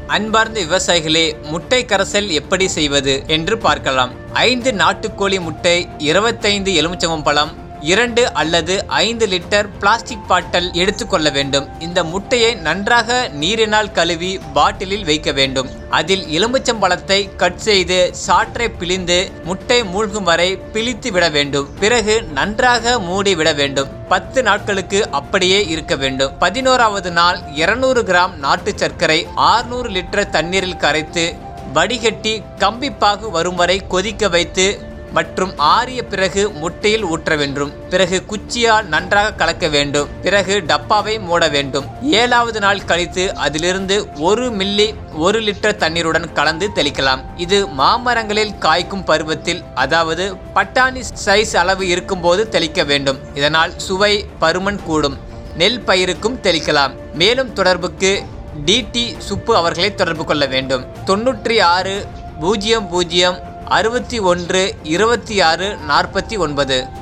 அன்பார்ந்த விவசாயிகளே முட்டை கரைசல் எப்படி செய்வது என்று பார்க்கலாம் ஐந்து நாட்டுக்கோழி முட்டை இருபத்தைந்து எலுமிச்சம்பழம் பழம் இரண்டு அல்லது ஐந்து லிட்டர் பிளாஸ்டிக் பாட்டல் எடுத்துக்கொள்ள வேண்டும் இந்த முட்டையை நன்றாக நீரினால் கழுவி பாட்டிலில் வைக்க வேண்டும் அதில் எலுமிச்சம்பழத்தை கட் செய்து சாற்றை பிழிந்து முட்டை மூழ்கும் வரை பிழித்து விட வேண்டும் பிறகு நன்றாக மூடி விட வேண்டும் பத்து நாட்களுக்கு அப்படியே இருக்க வேண்டும் பதினோராவது நாள் இருநூறு கிராம் நாட்டு சர்க்கரை ஆறுநூறு லிட்டர் தண்ணீரில் கரைத்து வடிகட்டி கம்பிப்பாகு வரும் வரை கொதிக்க வைத்து மற்றும் ஆறிய பிறகு முட்டையில் ஊற்ற வேண்டும் பிறகு குச்சியால் நன்றாக கலக்க வேண்டும் பிறகு டப்பாவை மூட வேண்டும் ஏழாவது நாள் கழித்து அதிலிருந்து ஒரு மில்லி ஒரு லிட்டர் தண்ணீருடன் கலந்து தெளிக்கலாம் இது மாமரங்களில் காய்க்கும் பருவத்தில் அதாவது பட்டாணி சைஸ் அளவு இருக்கும்போது தெளிக்க வேண்டும் இதனால் சுவை பருமன் கூடும் நெல் பயிருக்கும் தெளிக்கலாம் மேலும் தொடர்புக்கு டிடி சுப்பு அவர்களை தொடர்பு கொள்ள வேண்டும் தொண்ணூற்றி ஆறு பூஜ்ஜியம் பூஜ்ஜியம் அறுபத்தி ஒன்று இருபத்தி ஆறு நாற்பத்தி ஒன்பது